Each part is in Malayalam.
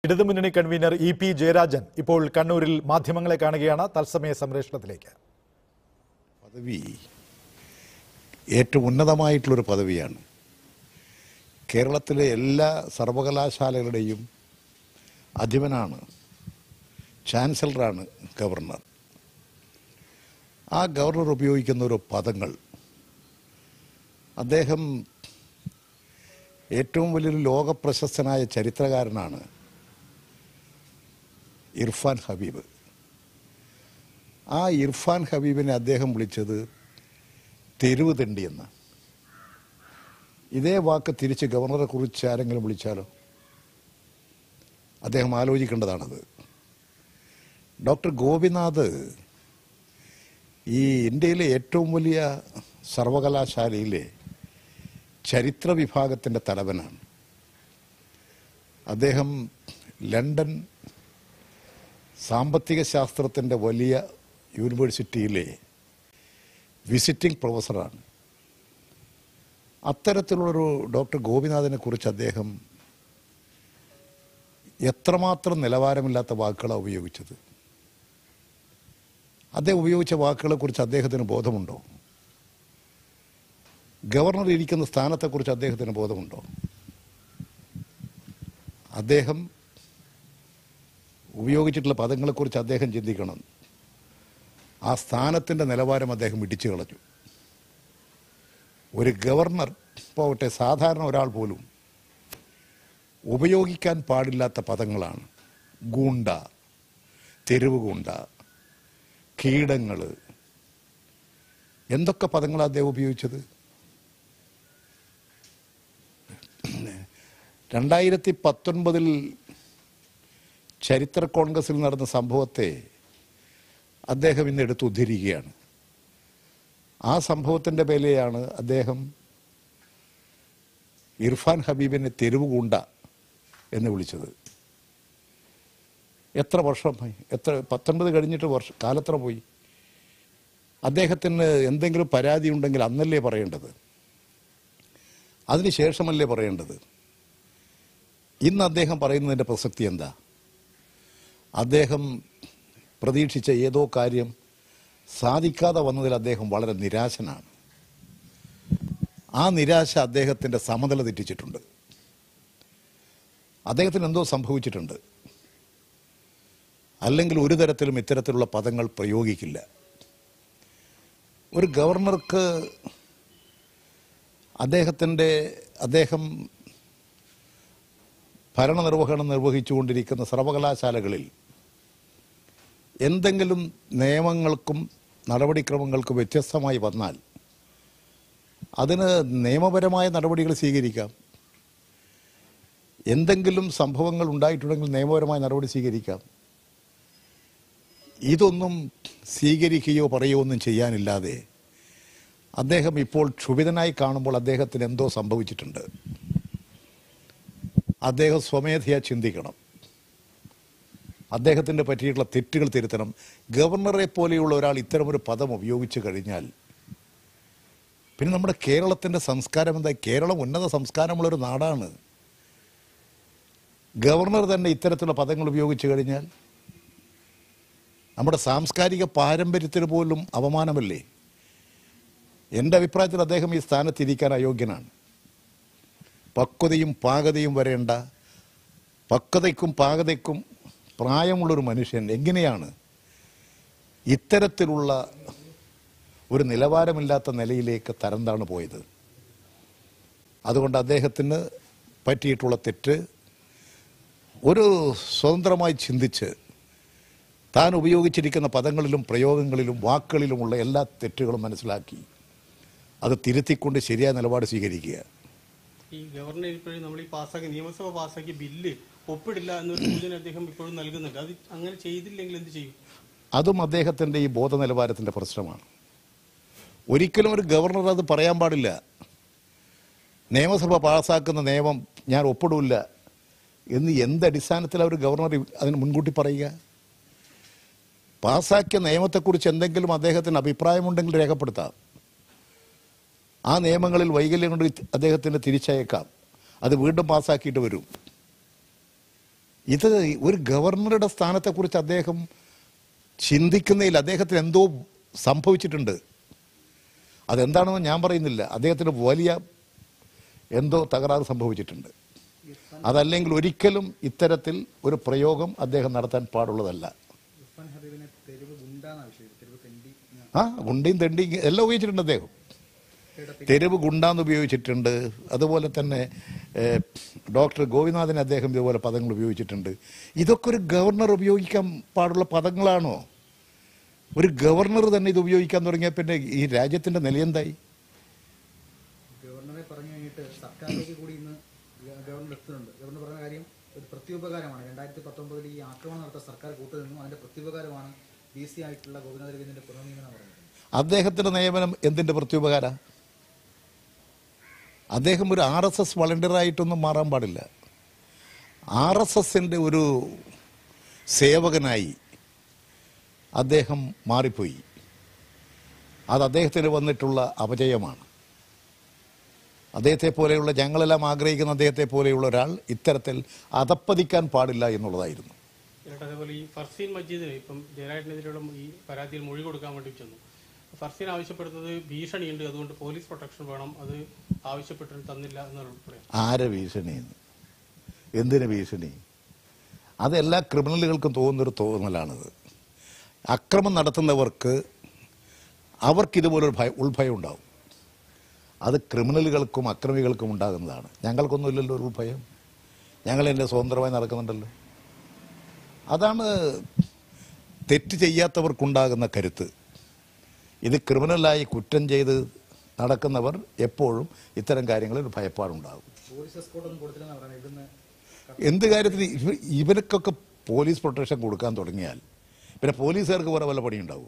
ഇടതുമുന്നണി കൺവീനർ ഇ പി ജയരാജൻ ഇപ്പോൾ കണ്ണൂരിൽ മാധ്യമങ്ങളെ കാണുകയാണ് തത്സമയ സംപ്രേഷണത്തിലേക്ക് പദവി ഏറ്റവും ഉന്നതമായിട്ടുള്ളൊരു പദവിയാണ് കേരളത്തിലെ എല്ലാ സർവകലാശാലകളുടെയും അധിപനാണ് ചാൻസലറാണ് ഗവർണർ ആ ഗവർണർ ഉപയോഗിക്കുന്ന ഒരു പദങ്ങൾ അദ്ദേഹം ഏറ്റവും വലിയൊരു ലോകപ്രശസ്തനായ ചരിത്രകാരനാണ് ഇർഫാൻ ഹബീബ് ആ ഇർഫാൻ ഹബീബിനെ അദ്ദേഹം വിളിച്ചത് തെരുവ് തെണ്ടി എന്ന് ഇതേ വാക്ക് തിരിച്ച് ഗവർണറെ കുറിച്ച് ആരെങ്കിലും വിളിച്ചാലോ അദ്ദേഹം ആലോചിക്കേണ്ടതാണത് ഡോക്ടർ ഗോപിനാഥ് ഈ ഇന്ത്യയിലെ ഏറ്റവും വലിയ സർവകലാശാലയിലെ ചരിത്ര വിഭാഗത്തിൻ്റെ തലവനാണ് അദ്ദേഹം ലണ്ടൻ സാമ്പത്തിക ശാസ്ത്രത്തിൻ്റെ വലിയ യൂണിവേഴ്സിറ്റിയിലെ വിസിറ്റിംഗ് പ്രൊഫസറാണ് അത്തരത്തിലുള്ളൊരു ഡോക്ടർ ഗോപിനാഥിനെ കുറിച്ച് അദ്ദേഹം എത്രമാത്രം നിലവാരമില്ലാത്ത വാക്കുകളാണ് ഉപയോഗിച്ചത് അദ്ദേഹം ഉപയോഗിച്ച വാക്കുകളെ കുറിച്ച് അദ്ദേഹത്തിന് ബോധമുണ്ടോ ഗവർണർ ഇരിക്കുന്ന സ്ഥാനത്തെക്കുറിച്ച് അദ്ദേഹത്തിന് ബോധമുണ്ടോ അദ്ദേഹം ഉപയോഗിച്ചിട്ടുള്ള പദങ്ങളെക്കുറിച്ച് അദ്ദേഹം ചിന്തിക്കണം ആ സ്ഥാനത്തിൻ്റെ നിലവാരം അദ്ദേഹം ഇടിച്ചു കളഞ്ഞു ഒരു ഗവർണർ പോകട്ടെ സാധാരണ ഒരാൾ പോലും ഉപയോഗിക്കാൻ പാടില്ലാത്ത പദങ്ങളാണ് ഗൂണ്ട തെരുവ് ഗൂണ്ട കീടങ്ങൾ എന്തൊക്കെ പദങ്ങളാണ് അദ്ദേഹം ഉപയോഗിച്ചത് രണ്ടായിരത്തി പത്തൊൻപതിൽ ചരിത്ര കോൺഗ്രസിൽ നടന്ന സംഭവത്തെ അദ്ദേഹം ഇന്ന് എടുത്ത് ഉദ്ധരിക്കുകയാണ് ആ സംഭവത്തിൻ്റെ പേലെയാണ് അദ്ദേഹം ഇർഫാൻ ഹബീബിനെ തെരുവ് കൂണ്ട എന്ന് വിളിച്ചത് എത്ര വർഷമായി എത്ര പത്തൊൻപത് കഴിഞ്ഞിട്ട് വർഷ കാലത്ര പോയി അദ്ദേഹത്തിന് എന്തെങ്കിലും പരാതി ഉണ്ടെങ്കിൽ അന്നല്ലേ പറയേണ്ടത് അതിനുശേഷമല്ലേ പറയേണ്ടത് ഇന്ന് അദ്ദേഹം പറയുന്നതിൻ്റെ പ്രസക്തി എന്താ അദ്ദേഹം പ്രതീക്ഷിച്ച ഏതോ കാര്യം സാധിക്കാതെ വന്നതിൽ അദ്ദേഹം വളരെ നിരാശനാണ് ആ നിരാശ അദ്ദേഹത്തിൻ്റെ സമനില തെറ്റിച്ചിട്ടുണ്ട് അദ്ദേഹത്തിന് എന്തോ സംഭവിച്ചിട്ടുണ്ട് അല്ലെങ്കിൽ ഒരു തരത്തിലും ഇത്തരത്തിലുള്ള പദങ്ങൾ പ്രയോഗിക്കില്ല ഒരു ഗവർണർക്ക് അദ്ദേഹത്തിൻ്റെ അദ്ദേഹം ഭരണനിർവഹണം നിർവഹിച്ചുകൊണ്ടിരിക്കുന്ന സർവകലാശാലകളിൽ എന്തെങ്കിലും നിയമങ്ങൾക്കും നടപടിക്രമങ്ങൾക്കും വ്യത്യസ്തമായി വന്നാൽ അതിന് നിയമപരമായ നടപടികൾ സ്വീകരിക്കാം എന്തെങ്കിലും സംഭവങ്ങൾ ഉണ്ടായിട്ടുണ്ടെങ്കിൽ നിയമപരമായ നടപടി സ്വീകരിക്കാം ഇതൊന്നും സ്വീകരിക്കുകയോ പറയുകയോ ഒന്നും ചെയ്യാനില്ലാതെ അദ്ദേഹം ഇപ്പോൾ ക്ഷുഭിതനായി കാണുമ്പോൾ അദ്ദേഹത്തിന് എന്തോ സംഭവിച്ചിട്ടുണ്ട് അദ്ദേഹം സ്വമേധയാ ചിന്തിക്കണം അദ്ദേഹത്തിൻ്റെ പറ്റിയിട്ടുള്ള തെറ്റുകൾ തിരുത്തണം ഗവർണറെ പോലെയുള്ള ഒരാൾ ഇത്തരമൊരു പദം ഉപയോഗിച്ചു കഴിഞ്ഞാൽ പിന്നെ നമ്മുടെ കേരളത്തിൻ്റെ സംസ്കാരം എന്താ കേരളം ഉന്നത സംസ്കാരമുള്ളൊരു നാടാണ് ഗവർണർ തന്നെ ഇത്തരത്തിലുള്ള പദങ്ങൾ ഉപയോഗിച്ചു കഴിഞ്ഞാൽ നമ്മുടെ സാംസ്കാരിക പാരമ്പര്യത്തിന് പോലും അപമാനമല്ലേ എൻ്റെ അഭിപ്രായത്തിൽ അദ്ദേഹം ഈ സ്ഥാനത്തിരിക്കാൻ അയോഗ്യനാണ് പക്വതയും പാകതയും വരേണ്ട പക്വതയ്ക്കും പാകതയ്ക്കും പ്രായമുള്ളൊരു മനുഷ്യൻ എങ്ങനെയാണ് ഇത്തരത്തിലുള്ള ഒരു നിലവാരമില്ലാത്ത നിലയിലേക്ക് തരം താണു പോയത് അതുകൊണ്ട് അദ്ദേഹത്തിന് പറ്റിയിട്ടുള്ള തെറ്റ് ഒരു സ്വതന്ത്രമായി ചിന്തിച്ച് താൻ ഉപയോഗിച്ചിരിക്കുന്ന പദങ്ങളിലും പ്രയോഗങ്ങളിലും വാക്കുകളിലുമുള്ള എല്ലാ തെറ്റുകളും മനസ്സിലാക്കി അത് തിരുത്തിക്കൊണ്ട് ശരിയായ നിലപാട് സ്വീകരിക്കുക ഈ ഗവർണർ ഇപ്പോഴും നമ്മൾ ഈ പാസ്സാക്കി നിയമസഭ പാസ്സാക്കിയ ബില്ല് ഒപ്പിടില്ല എന്നൊരു സൂചന അദ്ദേഹം ഇപ്പോഴും നൽകുന്നുണ്ട് അത് അങ്ങനെ ചെയ്തില്ലെങ്കിൽ എന്ത് ചെയ്യും അതും അദ്ദേഹത്തിൻ്റെ ഈ ബോധ നിലവാരത്തിൻ്റെ പ്രശ്നമാണ് ഒരിക്കലും ഒരു ഗവർണർ അത് പറയാൻ പാടില്ല നിയമസഭ പാസ്സാക്കുന്ന നിയമം ഞാൻ ഒപ്പിടില്ല എന്ന് എന്ത് അടിസ്ഥാനത്തിലാണ് ഒരു ഗവർണർ അതിന് മുൻകൂട്ടി പറയുക പാസ്സാക്കിയ നിയമത്തെക്കുറിച്ച് എന്തെങ്കിലും അദ്ദേഹത്തിന് അഭിപ്രായമുണ്ടെങ്കിൽ രേഖപ്പെടുത്താം ആ നിയമങ്ങളിൽ വൈകല്യം കൊണ്ട് അദ്ദേഹത്തിന് തിരിച്ചയക്കാം അത് വീണ്ടും പാസ്സാക്കിയിട്ട് വരും ഇത് ഒരു ഗവർണറുടെ സ്ഥാനത്തെക്കുറിച്ച് അദ്ദേഹം ചിന്തിക്കുന്നതിൽ അദ്ദേഹത്തിന് എന്തോ സംഭവിച്ചിട്ടുണ്ട് അതെന്താണെന്ന് ഞാൻ പറയുന്നില്ല അദ്ദേഹത്തിന് വലിയ എന്തോ തകരാറ് സംഭവിച്ചിട്ടുണ്ട് അതല്ലെങ്കിൽ ഒരിക്കലും ഇത്തരത്തിൽ ഒരു പ്രയോഗം അദ്ദേഹം നടത്താൻ പാടുള്ളതല്ല ഇർഫാൻ ഹബീബിനെ തെരുവ് ഗുണ്ടാന്നാ വിഷയം തെരുവ് തെണ്ടി എന്ന് ആ ഗുണ്ടയും തെണ്ടിയും എല്ലാം ഉപയോഗിച്ചിട്ടുണ്ട് അദ്ദേഹം തെരുവ് ഗുണ്ടാന്ന് ഉപയോഗിച്ചിട്ടുണ്ട് അതുപോലെ തന്നെ ഏഹ്, ഡോക്ടർ ഗോപിനാഥൻ അദ്ദേഹം ഇതുപോലെ പദങ്ങൾ ഉപയോഗിച്ചിട്ടുണ്ട് ഇതൊക്കെ ഒരു ഗവർണർ ഉപയോഗിക്കാൻ പാടുള്ള പദങ്ങളാണോ ഒരു ഗവർണർ തന്നെ ഇത് ഉപയോഗിക്കാൻ തുടങ്ങിയ പിന്നെ ഈ രാജ്യത്തിന്റെ നിലയെന്തായി ഗവർണറെ പറഞ്ഞു കഴിഞ്ഞിട്ട് സർക്കാരിലേക്ക് കൂടി ഇന്ന് ഗ- ഗവർണർ എത്തുന്നുണ്ട് ഗവർണർ പറഞ്ഞ കാര്യം ഒരു പ്രത്യുപകാരമാണ് രണ്ടായിരത്തി പത്തൊമ്പതിൽ ഈ ആക്രമണം നടത്തിയ സർക്കാർ കൂട്ടുനിന്നു അതിന്റെ പ്രത്യുപകാരമാണ് ബി സി ആയിട്ടുള്ള ഗോപിനാഥ രവീന്ദ്രന്റെ പുനർനിയമനം പറയുന്നത് അദ്ദേഹത്തിന്റെ നിയമനം എന്തിന്റെ പ്രത്യുപകാര അദ്ദേഹം ഒരു ആർ എസ് എസ് വളണ്ടിയറായിട്ടൊന്നും മാറാൻ പാടില്ല ആർ എസ് എസിന്റെ ഒരു സേവകനായി അദ്ദേഹം മാറിപ്പോയി അത് അദ്ദേഹത്തിന് വന്നിട്ടുള്ള അപജയമാണ് അദ്ദേഹത്തെ പോലെയുള്ള ഞങ്ങളെല്ലാം ആഗ്രഹിക്കുന്ന അദ്ദേഹത്തെ പോലെയുള്ള ഒരാൾ ഇത്തരത്തിൽ അതപ്പതിക്കാൻ പാടില്ല എന്നുള്ളതായിരുന്നു എന്നിട്ട് അതേപോലെ ഈ ഫർസീൻ മജീദിന് ഇപ്പം ജയരാജനെതിരെയുള്ള ഈ പരാതിയിൽ മൊഴി കൊടുക്കാൻ വേണ്ടി ചെന്നു ഫർസീൻ ആവശ്യപ്പെടുന്നത് ഭീഷണിയുണ്ട് അതുകൊണ്ട് പോലീസ് പ്രൊട്ടക്ഷൻ വേണം അത് ആവശ്യപ്പെട്ടിട്ട് തന്നില്ല എന്നുൾപ്പെടെ ആരെ ഭീഷണിയെന്ന് എന്തിന് ഭീഷണി അത് എല്ലാ ക്രിമിനലുകൾക്കും തോന്നുന്നൊരു തോന്നലാണിത് അക്രമം നടത്തുന്നവർക്ക് അവർക്കിതുപോലൊരു ഭയ ഉൾഭയം ഉണ്ടാവും അത് ക്രിമിനലുകൾക്കും അക്രമികൾക്കും ഉണ്ടാകുന്നതാണ് ഞങ്ങൾക്കൊന്നുമില്ലല്ലോ ഒരു ഉൾഭയം ഞങ്ങൾ എൻ്റെ സ്വതന്ത്രമായി നടക്കുന്നുണ്ടല്ലോ അതാണ് തെറ്റ് ചെയ്യാത്തവർക്കുണ്ടാകുന്ന കരുത്ത് ഇത് ക്രിമിനലായി കുറ്റം ചെയ്ത് നടക്കുന്നവർ എപ്പോഴും ഇത്തരം കാര്യങ്ങളിൽ ഒരു ഭയപ്പാടുണ്ടാകും പോലീസ് എസ്കോട്ട് ഒന്നും കൊടുത്തില്ലെന്നാണ് പറയുന്നത് ഇവിടുന്ന് എന്ത് കാര്യത്തിന് ഇവ- ഇവർക്കൊക്കെ പോലീസ് പ്രൊട്ടക്ഷൻ കൊടുക്കാൻ തുടങ്ങിയാൽ പിന്നെ പോലീസുകാർക്ക് വേറെ വല്ല പണിയുണ്ടാവുമോ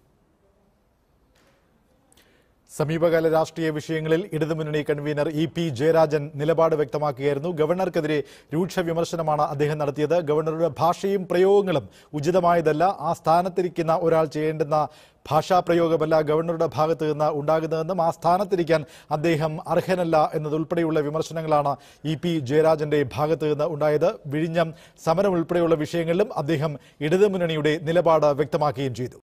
സമീപകാല രാഷ്ട്രീയ വിഷയങ്ങളിൽ ഇടതുമുന്നണി കൺവീനർ ഇ പി ജയരാജൻ നിലപാട് വ്യക്തമാക്കുകയായിരുന്നു ഗവർണർക്കെതിരെ രൂക്ഷ വിമർശനമാണ് അദ്ദേഹം നടത്തിയത് ഗവർണറുടെ ഭാഷയും പ്രയോഗങ്ങളും ഉചിതമായതല്ല ആ സ്ഥാനത്തിരിക്കുന്ന ഒരാൾ ചെയ്യേണ്ടുന്ന ഭാഷാപ്രയോഗമല്ല ഗവർണറുടെ ഭാഗത്ത് നിന്ന് ഉണ്ടാകുന്നതെന്നും ആ സ്ഥാനത്തിരിക്കാൻ അദ്ദേഹം അർഹനല്ല എന്നതുൾപ്പെടെയുള്ള വിമർശനങ്ങളാണ് ഇ പി ജയരാജന്റെ ഭാഗത്ത് നിന്ന് ഉണ്ടായത് വിഴിഞ്ഞം സമരം ഉൾപ്പെടെയുള്ള വിഷയങ്ങളിലും അദ്ദേഹം ഇടതുമുന്നണിയുടെ നിലപാട് വ്യക്തമാക്കുകയും ചെയ്തു